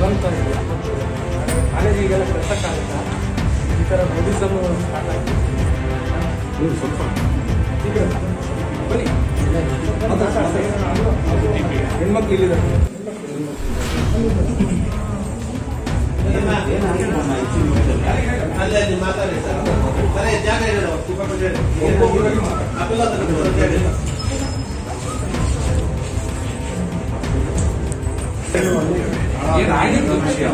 ದುರಂತ ಇದೆ ಕಾಲೇಜಿಗೆಲ್ಲ ಕಟ್ಟಕ್ಕಾಗುತ್ತಾ ಈ ಥರ ಬುದ್ಧಿಸಮ್ ಸ್ಟಾರ್ಟ್ ಆಗಿದೆ ನೀವು ಸ್ವಲ್ಪ ಈಗ ಬನ್ನಿ ಹೆಣ್ಮಕ್ಳು ಇಲ್ಲಿದ್ದಾರೆ ಅಲ್ಲಿ ಮಾತಾಡಿ ಸರ್ ಸರಿ ಜಾಗ ಇಲ್ಲ ಅಪೆಲ್ಲ ತಗೊಂಡು ಏನಾಗಿತ್ತು ವಿಷಯ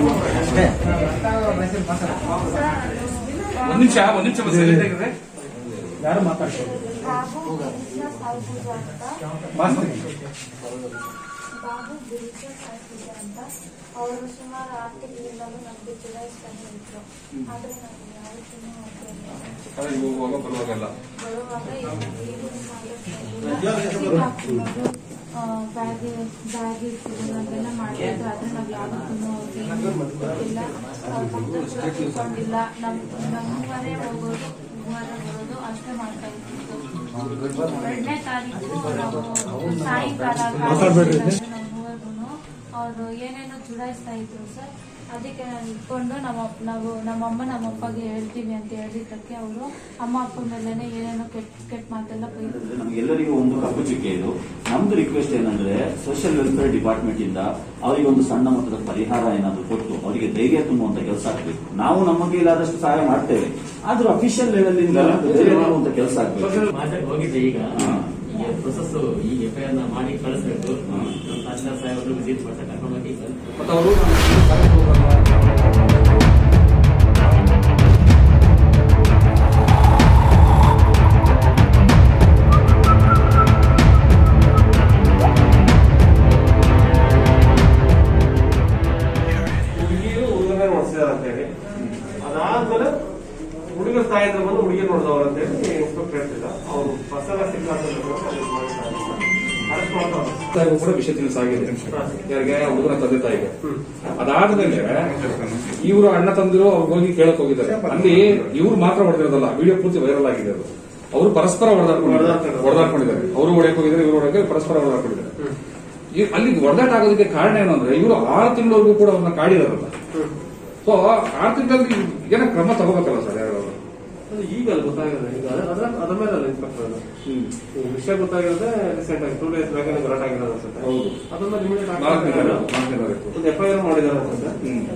ಒಂದ್ ನಿಮಿಷ ಒಂದ್ ನಿಮಿಷ ಸೈಲೆಂಟ್ ಆಗಿದ್ರೆ ಯಾರು ಮಾತಾಡ್ತಾರೆ ಬಾಬು ಗಿರೀಶ ಸಾಲ್ಪೂಜ ಅಂತ ಮಾಸ್ತಿ ಬಾಬು ಗಿರೀಶ ಸಾಲ್ಪೂಜ ಅಂತ ಅವರು ಸುಮಾರು ಆರು ತಿಂಗಳಿಂದಲೂ ನಮಗೆ ಚುಡಾಯಿಸ್ತಾನೆ ಇದ್ರು ಆದ್ರೆ ನಾವು ಯಾವತ್ತೂ ಕಾಲೇಜ್ ಹೋಗುವಾಗ ಬರುವಾಗೆಲ್ಲ ಬರುವಾಗ ಹಾಕೊಂಡು ಬ್ಯಾಗ್ ಬ್ಯಾಗ್ ಇರ್ತಿದ್ರು ಅದೆಲ್ಲ ಮಾಡ್ತಿದ್ರು ಆದ್ರೆ ನಾವು ಯಾವತ್ತೂ ಅವ್ರಿಗೆ ಗೊತ್ತಿಲ್ಲ ಅವ್ರ ಪಕ್ಕದಲ್ಲಿ ಕೂತ್ಕೊಂಡಿಲ್ಲ ನಮ್ ನಮ್ಮ ಮನೆ ಹೋಗೋದು ಮೂವರೆ ಬರೋದು ಅಷ್ಟೇ ಮಾಡ್ತಾ ಇರ್ತಿತ್ತು ಎರಡನೇ ತಾರೀಕು ನಾವು ಸಾಯಂಕಾಲ ನಮ್ಮ ಮೂವರ್ಗು ಅವರು ಏನೇನೋ ಚುಡಾಯಿಸ್ತಾ ಇದ್ರು ಸರ್ ಅದಕ್ಕೆ ನಾನು ಇಟ್ಕೊಂಡು ನಮ್ಮ ನಾವು ನಮ್ಮಮ್ಮ ನಮ್ಮ ಅಪ್ಪಗೆ ಹೇಳ್ತೀವಿ ಅಂತ ಹೇಳಿದ್ದಕ್ಕೆ ಅವರು ಅಮ್ಮ ಅಪ್ಪ ಮೇಲೆನೆ ಏನೇನೋ ಕೆಟ್ಟ ಕೆಟ್ಟ ಮಾತೆಲ್ಲ ಬೈದ್ರು ನಮಗೆಲ್ಲರಿಗೂ ಒಂದು ಕಪ್ಪು ಚುಕ್ಕೆ ಇದು ನಮ್ದು ರಿಕ್ವೆಸ್ಟ್ ಏನಂದ್ರೆ ಸೋಷಿಯಲ್ ವೆಲ್ಫೇರ್ ಡಿಪಾರ್ಟ್ಮೆಂಟ್ ಇಂದ ಅವರಿಗೆ ಒಂದು ಸಣ್ಣ ಮೊತ್ತದ ಪರಿಹಾರ ಏನಾದ್ರು ಕೊಟ್ಟು ಅವರಿಗೆ ಧೈರ್ಯ ತುಂಬುವಂತ ಕೆಲಸ ಆಗ್ಬೇಕು ನಾವು ನಮ್ಮ ಕೈಲಾದಷ್ಟು ಸಹಾಯ ಮಾಡ್ತೇವೆ ಆದ್ರೂ ಅಫಿಷಿಯಲ್ ಲೆವೆಲ್ ಇಂದ ಧೈರ್ಯ ತುಂಬುವಂತ ಕೆಲಸ ಆಗ್ಬೇಕು ಮಾತಾಡಿ ಹೋಗಿದ್ದೆ ಈಗ ಹಾ. ಈಗ ಪ್ರೊಸೆಸ್ ಈ ಎಫ್ ಐ ಆರ್ ನ ಮಾಡಿ ಕಳಿಸ್ಬೇಕು ನಮ್ಮ ತಹಸೀಲ್ದಾರ್ ಸಾಹೇಬರು ವಿಸಿಟ್ ಮಾಡ್ತಾ ಕರ್ಕೊಂಡು ಹೋಗಿ ಸರ್ ಮತ್ತೆ ಅವರು ಕಾಲೇಜ್ ಹೋಗಲ್ಲ ಹುಡುಗಿರು ಹುಡುಗನೇ ನೋಡ್ಸಿದಾರೆ ಅಂತ ಹೇಳಿ ಅದಾದ್ಮೇಲೆ ಹುಡುಗರ ತಾಯಿದ್ರು ಬಂದು ಹುಡುಗಿ ನೋಡಿದವ್ರು ಅಂತ ಹೇಳಿ ಇನ್ಸ್ಪೆಕ್ಟರ್ ಹೇಳ್ತಿದ್ದ ಅವ್ರು ಪ್ರಸಂಗ ಅರೆಸ್ಟ್ ಮಾಡ್ತಾರೆ ತಾಯಿಗೂ ಕೂಡ ವಿಷಯ ತಿಳಿಸಾಗಿದೆ ಯಾರಿಗೆ ಹುಡುಗನ ತಂದೆ ತಾಯಿಗೆ ಅದಾದ್ಮೇಲೆ ಇವರು ಅಣ್ಣ ತಂದಿರು ಅವ್ರಿಗೆ ಹೋಗಿ ಕೇಳಕ್ ಹೋಗಿದ್ದಾರೆ ಅಲ್ಲಿ ಇವ್ರು ಮಾತ್ರ ಹೊಡೆದಿರೋದಲ್ಲ ವಿಡಿಯೋ ಪೂರ್ತಿ ವೈರಲ್ ಆಗಿದೆ ಅದು ಅವರು ಪರಸ್ಪರ ಹೊಡೆದಾಡ್ಕೊಂಡಿದ್ದಾರೆ ಹೊಡೆದಾಡ್ಕೊಂಡಿದ್ದಾರೆ ಅವರು ಹೊಡೆಯಕ್ ಹೋಗಿದ್ದಾರೆ ಇವರು ಹೊಡೆಯಕ್ಕೆ ಪರಸ್ಪರ ಹೊಡೆದಾಡ್ಕೊಂಡಿದ್ದಾರೆ ಈ- ಅಲ್ಲಿ ಹೊಡೆದಾಟ ಆಗೋದಕ್ಕೆ ಕಾರಣ ಏನು ಅಂದ್ರೆ ಇವರು ಆರು ತಿಂಗಳವರೆಗೂ ಕೂಡ ಅವ್ರನ್ನ ಕಾಡಿದಾರಲ್ಲ ಸೊ ಆರು ತಿಂಗಳಲ್ಲಿ ಏನೋ ಕ್ರಮ ತಗೋಬೇಕಲ್ಲ ಸರ್ ಯಾರು ಅದು ಈಗ ಅಲ್ಲಿ ಗೊತ್ತಾಗಿದೆ ಈಗ ಅದ್ರ ಅದ್ರ ಅದ್ರ ಮೇಲೆ ಅಲ್ಲ ಇನ್ಸ್ಪೆಕ್ಟರ್ ಅದು ಈ ವಿಷಯ ಗೊತ್ತಾಗಿರೋದೇ ರೀಸೆಂಟ್ ಆಗಿ ಟೂ ಡೇಸ್ ಬ್ಯಾಕ್ ಗಲಾಟೆ ಆಗಿರೋದು ಅನ್ಸುತ್ತೆ ಹೌದು ಅದನ್ನ ಇಮಿಡಿಯೇಟ್ ನಾಲ್ಕು ದಿನ ನಾಲ್ಕು ದಿನ ಆಯ್ತು. ಒಂದು ಎಫ್ ಐ ಆರ್ ಮಾಡಿದ್ದಾರೆ ಅನ್ಸುತ್ತೆ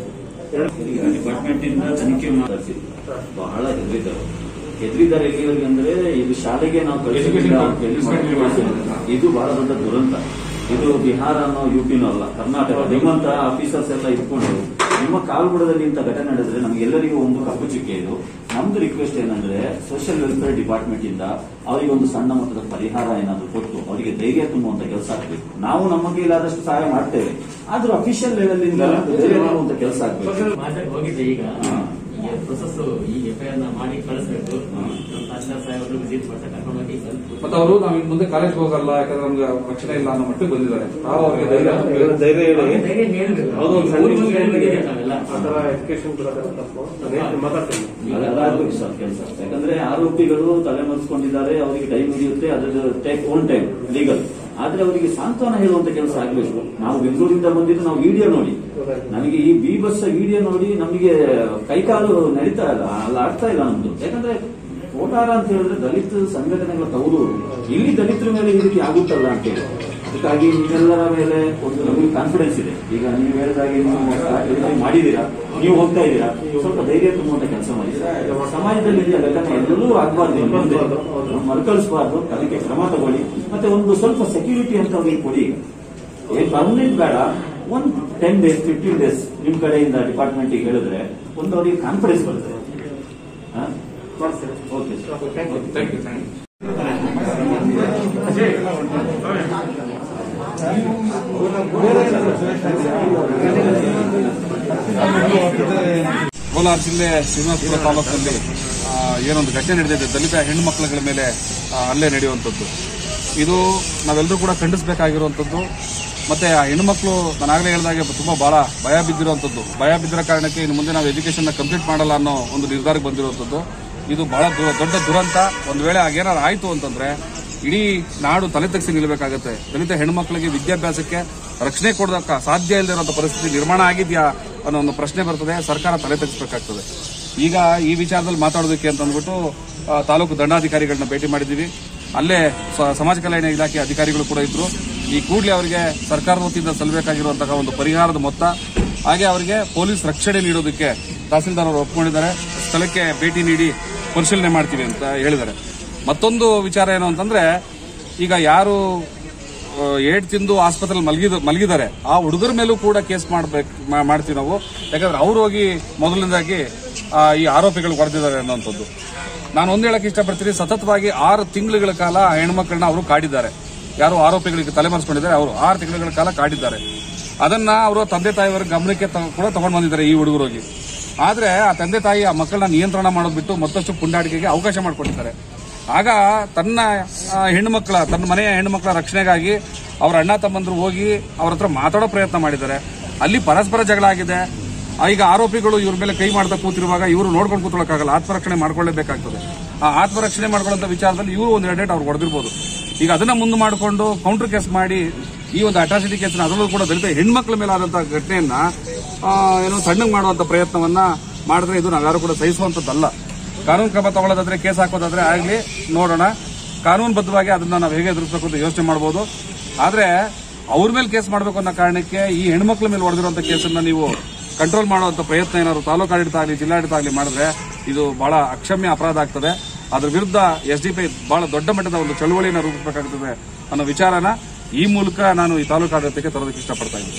ಈಗ ಡಿಪಾರ್ಟ್ಮೆಂಟ್ ಇಂದ ತನಿಖೆ ಮಾಡಿಸಿದ್ರು ಬಹಳ ಹೆದರಿದ್ದಾರೆ ಹೆದರಿದ್ದಾರೆ ಎಲ್ಲಿವರೆಗೆ ಅಂದ್ರೆ ಇದು ಶಾಲೆಗೆ ನಾವು ಕಳಿಸಿಲ್ಲ ಅಂತ ಹೇಳಿ ಮನವಿ ಮಾಡಿದ್ರು. ಇದು ಬಹಳ ದೊಡ್ಡ ದುರಂತ ಇದು ಬಿಹಾರನೋ ಯುಪಿನೋ ಅಲ್ಲ ಕರ್ನಾಟಕ ನಿಮ್ಮಂತ ಆಫೀಸರ್ಸ್ ಎಲ್ಲ ಇಟ್ಕೊಂಡು ನಿಮ್ಮ ಕಾಲ್ಬುಡದಲ್ಲಿ ಇಂಥ ಘಟನೆ ನಡೆದ್ರೆ ನಮಗೆಲ್ಲರಿಗೂ ಒಂದು ಕಪ್ಪು ಚುಕ್ಕೆ ಇದು ನಮ್ದು ರಿಕ್ವೆಸ್ಟ್ ಏನಂದ್ರೆ ಸೋಷಿಯಲ್ ವೆಲ್ಫೇರ್ ಡಿಪಾರ್ಟ್ಮೆಂಟ್ ಇಂದ ಅವರಿಗೆ ಒಂದು ಸಣ್ಣ ಮೊತ್ತದ ಪರಿಹಾರ ಏನಾದ್ರು ಕೊಟ್ಟು ಅವರಿಗೆ ಧೈರ್ಯ ತುಂಬುವಂತ ಕೆಲಸ ಆಗ್ಬೇಕು ನಾವು ನಮ್ಮ ಕೈಲಾದಷ್ಟು ಸಹಾಯ ಮಾಡ್ತೇವೆ ಆದ್ರೂ ಅಫಿಷಿಯಲ್ ಲೆವೆಲ್ ಇಂದ ಧೈರ್ಯ ತುಂಬುವಂತ ಕೆಲಸ ಆಗ್ಬೇಕು ಮಾತಾಡಿ ಹೋಗಿದ್ದೆ ಈಗ ಹಾ. ಈಗ ಪ್ರೊಸೆಸ್ ಈ ಎಫ್ ಐ ಆರ್ ನ ಮಾಡಿ ಕಳಿಸ್ಬೇಕು ನಮ್ಮ ತಹಸೀಲ್ದಾರ್ ಸಾಹೇಬರು ವಿಸಿಟ್ ಮಾಡ್ತಾ ಕರ್ಕೊಂಡು ಹೋಗಿ ಸರ್ ಮತ್ತೆ ಅವರು ನಾವು ಇನ್ ಮುಂದೆ ಕಾಲೇಜ್ ಹೋಗಲ್ಲ ಯಾಕಂದ್ರೆ ನಮ್ಗೆ ರಕ್ಷಣೆ ಇಲ್ಲ ಅನ್ನೋ ಮಟ್ಟಿಗೆ ಬಂದಿದ್ದಾರೆ ನಾವು ಅವರಿಗೆ ಧೈರ್ಯ ತುಂಬಬೇಕು. ಧೈರ್ಯ ಹೇಳಿ ಅವ್ರಿಗೆ ಧೈರ್ಯ ಹೇಳ್ಬೇಕು ಹೌದು, ಒಂದು ಸಣ್ಣ ಊರಿಗೆ ವಿಷಯ ಹೋಗಿದ್ದೀವಿ ನಾವೆಲ್ಲ ಆ ತರ ಎಜುಕೇಶನ್ ಬಿಡೋದು ತಪ್ಪು ನಾನು ಮಾತಾಡ್ತೀನಿ ಅದೆಲ್ಲ ಆಗ್ಬೇಕು ಸರ್ ಕೆಲಸ ಯಾಕಂದ್ರೆ ಆರೋಪಿಗಳು ತಲೆಮರೆಸ್ಕೊಂಡಿದ್ದಾರೆ ಅವರಿಗೆ ಟೈಮ್ ಹಿಡಿಯುತ್ತೆ ಅದ್ರ ಟೇಕ್ ಓನ್ ಟೈಮ್ ಲೀಗಲ್ ಆದ್ರೆ ಅವರಿಗೆ ಸಾಂತ್ವನ ಹೇಳುವಂತ ಕೆಲಸ ಆಗ್ಬೇಕು ನಾವು ಬೆಂಗಳೂರಿಂದ ಬಂದಿದ್ದು ನಾವು ವಿಡಿಯೋ ನೋಡಿ ನನಗೆ ಈ ಬಿ ಬಸ್ ವಿಡಿಯೋ ನೋಡಿ ನಮಗೆ ಕೈಕಾಲು ನಡೀತಾ ಇಲ್ಲ ಅಲ್ಲ ಆಗ್ತಾ ಇಲ್ಲ ನಮ್ದು ಯಾಕಂದ್ರೆ ಕೋಟಾರ ಅಂತ ಹೇಳಿದ್ರೆ ದಲಿತ ಸಂಘಟನೆಗಳ ತವರು ಇಲ್ಲಿ ದಲಿತರ ಮೇಲೆ ಈ ರೀತಿ ಆಗುತ್ತಲ್ಲ ಅಂತ ಹೇಳಿ ಅದಕ್ಕಾಗಿ ನಿಮ್ಮೆಲ್ಲರ ಮೇಲೆ ಒಂದು ನಮಗೆ ಕಾನ್ಫಿಡೆನ್ಸ್ ಇದೆ ಈಗ ನೀವು ಹೇಳಿದಾಗೆ ನೀವು start ಮಾಡಿದೀರಾ ನೀವು ಹೋಗ್ತಾ ಇದ್ದೀರಾ ಸ್ವಲ್ಪ ಧೈರ್ಯ ತುಂಬುವಂತ ಕೆಲಸ ಮಾಡಿ ಸಮಾಜದಲ್ಲಿ ಇದೆಯಾ ಘಟನೆ ಎಲ್ಲರೂ ಆಗಬಾರ್ದು ಇನ್ನು ಮುಂದೆ. ಮರುಕಳಿಸಬಾರ್ದು ಅದಕ್ಕೆ ಕ್ರಮ ತಗೊಳ್ಳಿ ಮತ್ತೆ ಒಂದು ಸ್ವಲ್ಪ ಸೆಕ್ಯೂರಿಟಿ ಅಂತ ಅವ್ರಿಗೆ ಕೊಡಿ ಈಗ ಏನ್ ಪರ್ಮನೆಂಟ್ ಬೇಡ ಒಂದ್ ಟೆನ್ ಡೇಸ್ ಫಿಫ್ಟೀನ್ ಡೇಸ್ ನಿಮ್ ಕಡೆಯಿಂದ ಡಿಪಾರ್ಟ್ಮೆಂಟ್ ಹೇಳಿದ್ರೆ ಒಂದು ಅವರಿಗೆ ಕಾನ್ಫಿಡೆನ್ಸ್ ಬರ್ತದೆ ಮಾಡ್ತೀನಿ okay sir thank you thank you thank you Kolar ಜಿಲ್ಲೆ ಶ್ರೀನಿವಾಸಪುರ ತಾಲೂಕಿನಲ್ಲಿ ಆ, ಏನೊಂದು ಘಟನೆ ನಡೆದಿದೆ ದಲಿತ ಹೆಣ್ಣು ಮಕ್ಕಳುಗಳ ಮೇಲೆ ಆ, ಹಲ್ಲೆ ನಡೆಯುವಂಥದ್ದು ಇದು ನಾವೆಲ್ಲರೂ ಕೂಡ ಖಂಡಿಸಬೇಕಾಗಿರುವಂಥದ್ದು ಮತ್ತೆ ಆ ಹೆಣ್ಣುಮಕ್ಳು ನಾನು ಆಗಲೇ ಹೇಳಿದಾಗೆ ತುಂಬಾ ಬಹಳ ಭಯ ಬಿದ್ದಿರುವಂಥದ್ದು ಭಯ ಬಿದ್ದಿರೋ ಕಾರಣಕ್ಕೆ ಇನ್ನು ಮುಂದೆ ನಾವು ಎಜುಕೇಶನ್ ಕಂಪ್ಲೀಟ್ ಮಾಡಲ್ಲ ಅನ್ನೋ ಒಂದು ನಿರ್ಧಾರಕ್ಕೆ ಬಂದಿರುವಂಥದ್ದು ಇದು ಬಹಳ ದು- ದೊಡ್ಡ ದುರಂತ ಒಂದು ವೇಳೆ ಆಗೇನಾದ್ರು ಆಯ್ತು ಅಂತಂದ್ರೆ ಇಡೀ ನಾಡು ತಲೆ ತಗ್ಸಿ ನಿಲ್ಲಬೇಕಾಗುತ್ತೆ ದಲಿತ ಹೆಣ್ಮಕ್ಳಿಗೆ ವಿದ್ಯಾಭ್ಯಾಸಕ್ಕೆ ರಕ್ಷಣೆ ಕೊಡೋದಕ್ಕ ಸಾಧ್ಯ ಇಲ್ಲದೆ ಇರುವಂತ ಪರಿಸ್ಥಿತಿ ನಿರ್ಮಾಣ ಆಗಿದೆಯಾ ಅನ್ನೋ ಒಂದು ಪ್ರಶ್ನೆ ಬರ್ತದೆ ಸರ್ಕಾರ ತಲೆ ತಗ್ಸ್ಬೇಕಾಗ್ತದೆ ಈಗ ಈ ವಿಚಾರದಲ್ಲಿ ಮಾತಾಡೋದಕ್ಕೆ ಅಂತ ಅಂದ್ಬಿಟ್ಟು ಆ, ತಾಲೂಕು ದಂಡಾಧಿಕಾರಿಗಳನ್ನ ಭೇಟಿ ಮಾಡಿದ್ದೀವಿ ಅಲ್ಲೇ ಸ- ಸಮಾಜ ಕಲ್ಯಾಣ ಇಲಾಖೆ ಅಧಿಕಾರಿಗಳು ಕೂಡ ಇದ್ರು ಈ ಕೂಡಲೇ ಅವರಿಗೆ ಸರ್ಕಾರದ ವತಿಯಿಂದ ಸಲ್ಲಬೇಕಾಗಿರುವಂತಹ ಒಂದು ಪರಿಹಾರದ ಮೊತ್ತ ಹಾಗೆ ಅವರಿಗೆ ಪೊಲೀಸ್ ರಕ್ಷಣೆ ನೀಡೋದಕ್ಕೆ ತಹಸೀಲ್ದಾರ್ ಅವರು ಒಪ್ಕೊಂಡಿದ್ದಾರೆ ಸ್ಥಳಕ್ಕೆ ಭೇಟಿ ನೀಡಿ ಪರಿಶೀಲನೆ ಮಾಡ್ತೀವಿ ಅಂತ ಹೇಳಿದ್ದಾರೆ ಮತ್ತೊಂದು ವಿಚಾರ ಏನು ಅಂತಂದ್ರೆ ಈಗ ಯಾರು ಆ, ಏಟ್ ತಿಂದು ಆಸ್ಪತ್ರೆ ಮಲಗಿದ ಮಲಗಿದ್ದಾರೆ ಆ ಹುಡುಗರ ಮೇಲೂ ಕೂಡ ಕೇಸ್ ಮಾಡ್ಬೇಕು ಮಾ- ಮಾಡ್ತೀವಿ ನಾವು ಯಾಕಂದ್ರೆ ಅವ್ರು ಹೋಗಿ ಮೊದಲನೇದಾಗಿ ಆ, ಈ ಆರೋಪಿಗಳು ಹೊಡೆದಿದ್ದಾರೆ ಅನ್ನೋಂಥದ್ದು ನಾನು ಒಂದ್ ಹೇಳಕ್ ಇಷ್ಟಪಡ್ತೀನಿ ಸತತವಾಗಿ ಆರು ತಿಂಗಳುಗಳ ಕಾಲ ಆ ಹೆಣ್ಮಕ್ಳನ್ನ ಅವರು ಕಾಡಿದ್ದಾರೆ ಯಾರು ಆರೋಪಿಗಳಿಗೆ ತಲೆಮರೆಸ್ಕೊಂಡಿದ್ದಾರೆ ಅವರು ಆರು ತಿಂಗಳ ಕಾಲ ಕಾಡಿದ್ದಾರೆ ಅದನ್ನ ಅವರು ತಂದೆ ತಾಯಿಯವರ ಗಮನಕ್ಕೆ ತ- ಕೂಡ ತಗೊಂಡು ಬಂದಿದ್ದಾರೆ ಈ ಹುಡುಗರೋಗಿ ಆದ್ರೆ ಆ ತಂದೆ ತಾಯಿ ಆ ಮಕ್ಕಳನ್ನ ನಿಯಂತ್ರಣ ಮಾಡೋದು ಬಿಟ್ಟು ಮತ್ತಷ್ಟು ಪುಂಡಾಟಿಕೆಗೆ ಅವಕಾಶ ಮಾಡಿಕೊಟ್ಟಿದ್ದಾರೆ ಆಗ ತನ್ನ ಆ, ಹೆಣ್ಣುಮಕ್ಕಳ ತನ್ನ ಮನೆಯ ಹೆಣ್ಣುಮಕ್ಕಳ ರಕ್ಷಣೆಗಾಗಿ ಅವರ ಅಣ್ಣ ತಮ್ಮಂದ್ರು ಹೋಗಿ ಅವ್ರ ಹತ್ರ ಮಾತಾಡೋ ಪ್ರಯತ್ನ ಮಾಡಿದ್ದಾರೆ ಅಲ್ಲಿ ಪರಸ್ಪರ ಜಗಳ ಆಗಿದೆ ಆ, ಈಗ ಆರೋಪಿಗಳು ಇವ್ರ ಮೇಲೆ ಕೈ ಮಾಡ್ತಾ ಕೂತಿರುವಾಗ ಇವರು ನೋಡ್ಕೊಂಡು ಕೂತ್ಕೊಳ್ಳೋಕ್ಕಾಗಲ್ಲ ಆತ್ಮರಕ್ಷಣೆ ಮಾಡ್ಕೊಳ್ಳೇಬೇಕಾಗ್ತದೆ ಆ ಆತ್ಮರಕ್ಷಣೆ ಮಾಡ್ಕೊಳ್ಳೋ ವಿಚಾರದಲ್ಲಿ ಇವರು ಒಂದು ಎರಡು ಅವ್ರು ಹೊಡೆದಿರ್ಬೋದು ಈಗ ಅದನ್ನ ಮುಂದೆ ಮಾಡಿಕೊಂಡು ಕೌಂಟರ್ ಕೇಸ್ ಮಾಡಿ ಈ ಒಂದು ಅಟ್ರಾಸಿಟಿ ಕೇಸ್ನ ಅದರಲ್ಲೂ ಕೂಡ ದಲಿತ ಹೆಣ್ಮಕ್ಳ ಮೇಲೆ ಆದಂತಹ ಘಟನೆಯನ್ನ ಆ, ಏನೋ ಸಣ್ಣಗೆ ಮಾಡುವಂತ ಪ್ರಯತ್ನವನ್ನ ಮಾಡಿದ್ರೆ ಇದು ನಾವ್ಯಾರು ಕೂಡ ಸಹಿಸುವಂತದ್ದಲ್ಲ ಕಾನೂನು ಕ್ರಮ ತಗೊಳ್ಳೋದಾದ್ರೆ ಕೇಸ್ ಹಾಕೋದಾದ್ರೆ ಆಗ್ಲಿ ನೋಡೋಣ ಕಾನೂನುಬದ್ಧವಾಗಿ ಅದನ್ನ ನಾವು ಹೇಗೆ ಎದುರಿಸಬೇಕು ಅಂತ ಯೋಚನೆ ಮಾಡಬಹುದು ಆದ್ರೆ ಅವ್ರ ಮೇಲೆ ಕೇಸ್ ಮಾಡಬೇಕು ಅನ್ನೋ ಕಾರಣಕ್ಕೆ ಈ ಹೆಣ್ಮಕ್ಳ ಮೇಲೆ ಹೊಡೆದಿರುವಂತ ಕೇಸನ್ನ ನೀವು ಕಂಟ್ರೋಲ್ ಮಾಡುವಂತ ಪ್ರಯತ್ನ ಏನಾದ್ರು ತಾಲೂಕು ಆಡಳಿತ ಆಗಲಿ ಜಿಲ್ಲಾಡಳಿತ ಆಗಲಿ ಮಾಡಿದ್ರೆ ಇದು ಬಹಳ ಅಕ್ಷಮ್ಯ ಅಪರಾಧ ಆಗ್ತದೆ ಅದ್ರ ವಿರುದ್ಧ ಎಸ್ ಡಿ ಪಿ ಬಹಳ ದೊಡ್ಡ ಮಟ್ಟದ ಒಂದು ಚಳುವಳಿಯನ್ನು ರೂಪಿಸಬೇಕಾಗ್ತದೆ ಅನ್ನೋ ವಿಚಾರನ ಈ ಮೂಲಕ ನಾನು ಈ ತಾಲೂಕು ಆಡಳಿತಕ್ಕೆ ತರೋದಕ್ಕೆ ಇಷ್ಟಪಡ್ತಾ ಇದ್ದೀನಿ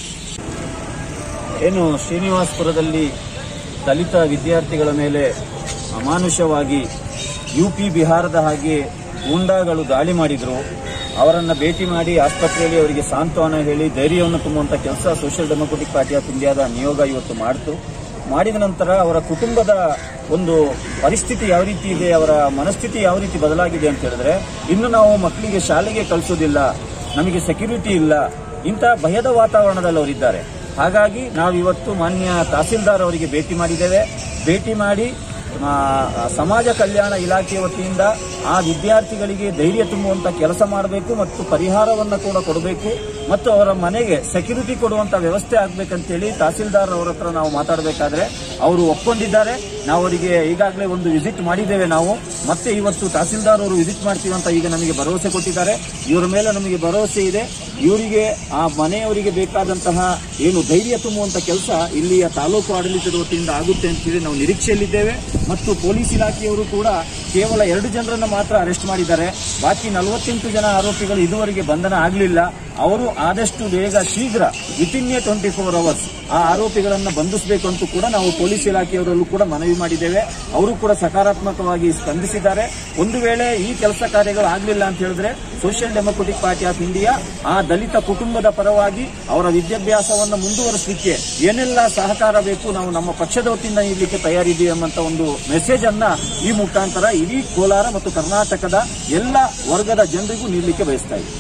ಏನು ಶ್ರೀನಿವಾಸಪುರದಲ್ಲಿ ದಲಿತ ವಿದ್ಯಾರ್ಥಿಗಳ ಮೇಲೆ ಅಮಾನುಷವಾಗಿ ಯುಪಿ ಬಿಹಾರದ ಹಾಗೆ ಗೂಂಡಾಗಳು ದಾಳಿ ಮಾಡಿದ್ರು ಅವರನ್ನ ಭೇಟಿ ಮಾಡಿ ಆಸ್ಪತ್ರೆಯಲ್ಲಿ ಅವರಿಗೆ ಸಾಂತ್ವನ ಹೇಳಿ ಧೈರ್ಯವನ್ನು ತುಂಬುವಂತ ಕೆಲಸ ಸೋಷಿಯಲ್ ಡೆಮೊಕ್ರೆಟಿಕ್ ಪಾರ್ಟಿ ಆಫ್ ಇಂಡಿಯಾದ ನಿಯೋಗ ಇವತ್ತು ಮಾಡಿತು ಮಾಡಿದ ನಂತರ ಅವರ ಕುಟುಂಬದ ಒಂದು ಪರಿಸ್ಥಿತಿ ಯಾವ ರೀತಿ ಇದೆ ಅವರ ಮನಸ್ಥಿತಿ ಯಾವ ರೀತಿ ಬದಲಾಗಿದೆ ಅಂತ ಹೇಳಿದ್ರೆ ಇನ್ನು ನಾವು ಮಕ್ಕಳಿಗೆ ಶಾಲೆಗೆ ಕಳಿಸೋದಿಲ್ಲ ನಮಗೆ ಸೆಕ್ಯೂರಿಟಿ ಇಲ್ಲ ಇಂಥ ಭಯದ ವಾತಾವರಣದಲ್ಲಿ ಅವರಿದ್ದಾರೆ ಹಾಗಾಗಿ ನಾವು ಇವತ್ತು ಮಾನ್ಯ ತಹಸೀಲ್ದಾರ್ ಅವರಿಗೆ ಭೇಟಿ ಮಾಡಿದ್ದೇವೆ ಭೇಟಿ ಮಾಡಿ ಆ, ಸಮಾಜ ಕಲ್ಯಾಣ ಇಲಾಖೆ ವತಿಯಿಂದ ಆ ವಿದ್ಯಾರ್ಥಿಗಳಿಗೆ ಧೈರ್ಯ ತುಂಬುವಂತ ಕೆಲಸ ಮಾಡಬೇಕು ಮತ್ತು ಪರಿಹಾರವನ್ನು ಕೂಡ ಕೊಡಬೇಕು ಮತ್ತು ಅವರ ಮನೆಗೆ ಸೆಕ್ಯೂರಿಟಿ ಕೊಡುವಂತ ವ್ಯವಸ್ಥೆ ಆಗ್ಬೇಕಂತೇಳಿ ತಹಸೀಲ್ದಾರ್ ಅವರ ಹತ್ರ ನಾವು ಮಾತಾಡಬೇಕಾದ್ರೆ ಅವರು ಒಪ್ಕೊಂಡಿದ್ದಾರೆ ನಾವು ಅವರಿಗೆ ಈಗಾಗಲೇ ಒಂದು ವಿಸಿಟ್ ಮಾಡಿದ್ದೇವೆ ನಾವು ಮತ್ತೆ ಇವತ್ತು ತಹಸೀಲ್ದಾರ್ ಅವರು ವಿಸಿಟ್ ಮಾಡ್ತೀವಿ ಅಂತ ಈಗ ನಮಗೆ ಭರವಸೆ ಕೊಟ್ಟಿದ್ದಾರೆ ಇವರ ಮೇಲೆ ನಮಗೆ ಭರವಸೆ ಇದೆ ಇವರಿಗೆ ಆ ಮನೆಯವರಿಗೆ ಬೇಕಾದಂತಹ ಏನು ಧೈರ್ಯ ತುಂಬುವಂತ ಕೆಲಸ ಇಲ್ಲಿಯ ತಾಲೂಕು ಆಡಳಿತದ ವತಿಯಿಂದ ಆಗುತ್ತೆ ಅಂತ ಹೇಳಿ ನಾವು ನಿರೀಕ್ಷೆಯಲ್ಲಿದ್ದೇವೆ ಮತ್ತು ಪೊಲೀಸ್ ಇಲಾಖೆಯವರು ಕೂಡ ಕೇವಲ ಎರಡು ಜನರನ್ನ ಮಾತ್ರ ಅರೆಸ್ಟ್ ಮಾಡಿದ್ದಾರೆ ಬಾಕಿ ನಲವತ್ತೆಂಟು ಜನ ಆರೋಪಿಗಳು ಇದುವರೆಗೆ ಬಂಧನ ಆಗಲಿಲ್ಲ ಅವರು ಆದಷ್ಟು ಬೇಗ ಶೀಘ್ರ within a twenty four hours ಆ ಆರೋಪಿಗಳನ್ನ ಬಂಧಿಸಬೇಕು ಅಂತ ಕೂಡ ನಾವು ಪೊಲೀಸ್ ಇಲಾಖೆಯವರಲ್ಲೂ ಕೂಡ ಮನವಿ ಮಾಡಿದ್ದೇವೆ ಅವರು ಕೂಡ ಸಕಾರಾತ್ಮಕವಾಗಿ ಸ್ಪಂದಿಸಿದ್ದಾರೆ ಒಂದು ವೇಳೆ ಈ ಕೆಲಸ ಕಾರ್ಯಗಳು ಆಗಲಿಲ್ಲ ಅಂತ ಹೇಳಿದ್ರೆ social democratic party of India ಆ ದಲಿತ ಕುಟುಂಬದ ಪರವಾಗಿ ಅವರ ವಿದ್ಯಾಭ್ಯಾಸವನ್ನು ಮುಂದುವರಿಸಲಿಕ್ಕೆ ಏನೆಲ್ಲ ಸಹಕಾರ ಬೇಕು ನಾವು ನಮ್ಮ ಪಕ್ಷದ ವತಿಯಿಂದ ನೀಡಲಿಕ್ಕೆ ತಯಾರಿದ್ದೀವಿ ಎಂಬಂತ ಒಂದು ಮೆಸೇಜ್ ಅನ್ನ ಈ ಮುಖಾಂತರ ಇಡೀ ಕೋಲಾರ ಮತ್ತು ಕರ್ನಾಟಕದ ಎಲ್ಲ ವರ್ಗದ ಜನರಿಗೂ ನೀಡಲಿಕ್ಕೆ ಬಯಸ್ತಾ ಇದ್ದೀವಿ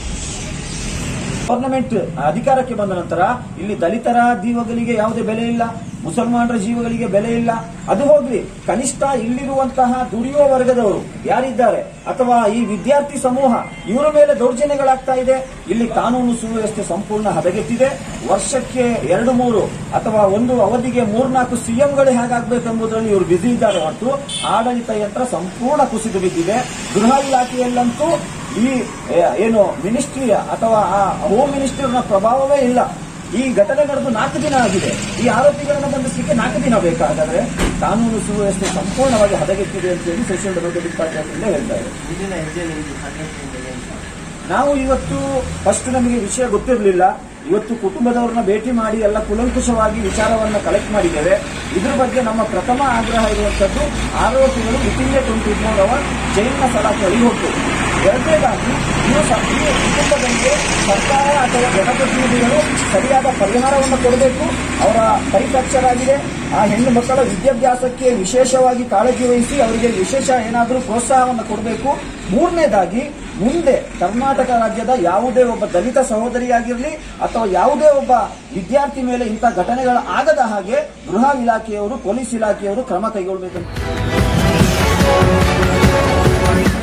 ಗವರ್ನಮೆಂಟ್ ಅಧಿಕಾರಕ್ಕೆ ಬಂದ ನಂತರ ಇಲ್ಲಿ ದಲಿತರ ಜೀವಗಳಿಗೆ ಯಾವುದೇ ಬೆಲೆ ಇಲ್ಲ ಮುಸಲ್ಮಾನರ ಜೀವಗಳಿಗೆ ಬೆಲೆ ಇಲ್ಲ ಅದು ಹೋಗ್ಲಿ ಕನಿಷ್ಠ ಇಲ್ಲಿರುವಂತಹ ದುಡಿಯುವ ವರ್ಗದವರು ಯಾರಿದ್ದಾರೆ ಅಥವಾ ಈ ವಿದ್ಯಾರ್ಥಿ ಸಮೂಹ ಇವರ ಮೇಲೆ ದೌರ್ಜನ್ಯಗಳಾಗ್ತಾ ಇದೆ ಇಲ್ಲಿ ಕಾನೂನು ಸುವ್ಯವಸ್ಥೆ ಸಂಪೂರ್ಣ ಹದಗೆಟ್ಟಿದೆ ವರ್ಷಕ್ಕೆ ಎರಡು ಮೂರು ಅಥವಾ ಒಂದು ಅವಧಿಗೆ ಮೂರ್ನಾಲ್ಕು ಸಿಎಂಗಳೇ ಹೇಗಾಗಬೇಕೆಂಬುದರಲ್ಲಿ ಇವರು ಬ್ಯುಸಿ ಇದ್ದಾರೆ ಹೊರತು ಆಡಳಿತ ಯಂತ್ರ ಸಂಪೂರ್ಣ ಕುಸಿದು ಬಿದ್ದಿದೆ ಗೃಹ ಇಲಾಖೆಯಲ್ಲಂತೂ ಈ ಏ, ಏನು ಮಿನಿಸ್ಟ್ರಿಯ ಅಥವಾ ಆ ಹೋಮ್ ಮಿನಿಸ್ಟರ್ನ ಪ್ರಭಾವವೇ ಇಲ್ಲ ಈ ಘಟನೆ ನಡೆದು ನಾಲ್ಕು ದಿನ ಆಗಿದೆ ಈ ಆರೋಪಿಗಳನ್ನು ಬಂಧಿಸಲಿಕ್ಕೆ ನಾಲ್ಕು ದಿನ ಬೇಕಾದರೆ ಕಾನೂನು ಸುವ್ಯವಸ್ಥೆ ಸಂಪೂರ್ಣವಾಗಿ ಹದಗೆಟ್ಟಿದೆ ಅಂತ ಹೇಳಿ social democratic party of India ಹೇಳ್ತಾ ಇದೆ ಮುಂದಿನ ಹೆಜ್ಜೆ ನಿಮ್ದು ಸಂಘಟನೆಯಿಂದ ಏನು? ನಾವು ಇವತ್ತು ಫಸ್ಟ್ ನಮಗೆ ವಿಷಯ ಗೊತ್ತಿರಲಿಲ್ಲ ಇವತ್ತು ಕುಟುಂಬದವ್ರನ್ನ ಭೇಟಿ ಮಾಡಿ ಎಲ್ಲ ಕುಲಂಕುಷವಾಗಿ ವಿಚಾರವನ್ನ ಕಲೆಕ್ಟ್ ಮಾಡಿದ್ದೇವೆ ಇದ್ರ ಬಗ್ಗೆ ನಮ್ಮ ಪ್ರಥಮ ಆಗ್ರಹ ಇರುವಂತದ್ದು ಆರೋಪಿಗಳು ವಿತಿನ್ ಟ್ವೆಂಟಿ ಫೋರ್ ಅವರ್ ಜೈಲಿನ ಸಲಾಖೆಯಲ್ಲಿ ಹೋಗ್ಬೇಕು ಎರಡನೇದಾಗಿ ಇನ್ನು ಸ- ಈ ಕುಟುಂಬಗಳಿಗೆ ಸರ್ಕಾರ ಅಥವಾ ಜನಪ್ರತಿನಿಧಿಗಳು ಸರಿಯಾದ ಪರಿಹಾರವನ್ನು ಕೊಡಬೇಕು ಅವರ ಪರಿಪಕ್ಷರಾಗಿದೆ ಆ ಹೆಣ್ಣು ಮಕ್ಕಳ ವಿದ್ಯಾಭ್ಯಾಸಕ್ಕೆ ವಿಶೇಷವಾಗಿ ಕಾಳಜಿ ವಹಿಸಿ ಅವರಿಗೆ ವಿಶೇಷ ಏನಾದರೂ ಪ್ರೋತ್ಸಾಹವನ್ನು ಕೊಡಬೇಕು ಮೂರನೇದಾಗಿ ಮುಂದೆ ಕರ್ನಾಟಕ ರಾಜ್ಯದ ಯಾವುದೇ ಒಬ್ಬ ದಲಿತ ಸಹೋದರಿಯಾಗಿರಲಿ ಅಥವಾ ಯಾವುದೇ ಒಬ್ಬ ವಿದ್ಯಾರ್ಥಿ ಮೇಲೆ ಇಂಥ ಘಟನೆಗಳು ಆಗದ ಹಾಗೆ ಗೃಹ ಇಲಾಖೆಯವರು ಪೊಲೀಸ್ ಇಲಾಖೆಯವರು ಕ್ರಮ ಕೈಗೊಳ್ಳಬೇಕಂತ